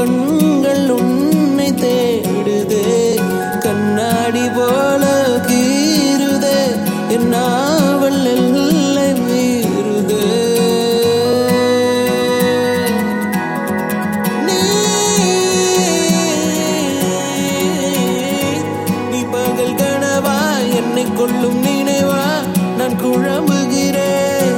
கண்கள் உன்னை தேடுதே கண்ணாடி போல கீறுதே என் நாவல் எல்லை மீறுதே நீ நீ பகல் கனவா என்னை கொள்ளும் நினைவா நான் குழம்புகிறேன்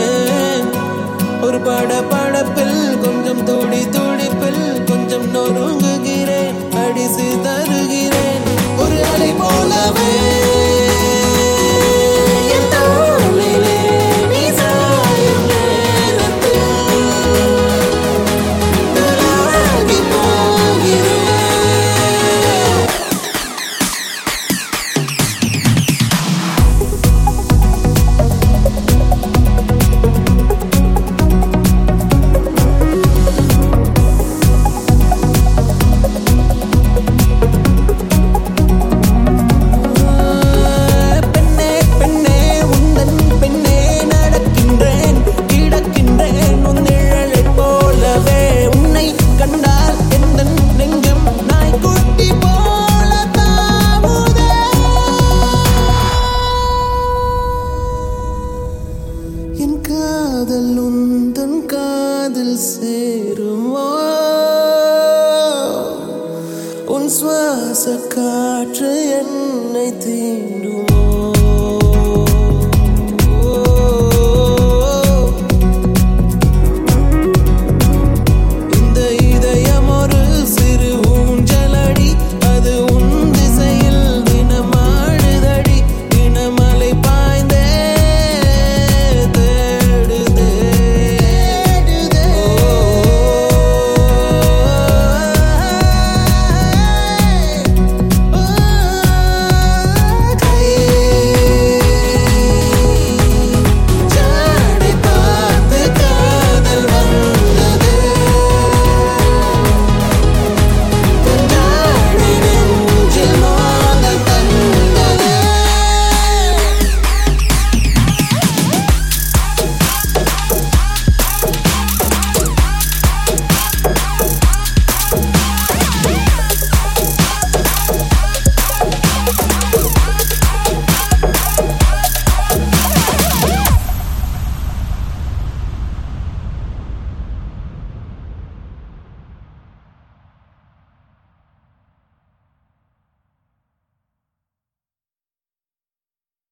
ஒரு பட படப்பில் கொஞ்சம் துடி துடிப்பில் கொஞ்சம் நொறுங்குகிறேன் அடிசு தருகிறேன் ஒரு அலை போலவே என் தோளிலே நீ சாயும் நேரத்தில் நானாகி போகிறேன் பெண்ணே பெண்ணே உந்தன் பெண்ணே நடக்கின்றேன் கிடக்கின்றேன் உன் நிழலைப் போலவே உன்னை கண்டால் எந்த நெஞ்சம் நாய்க்குட்டி போல தாவுதே என் காதல் உந்தன் காதில் சேருமோ உன் சுவாச கா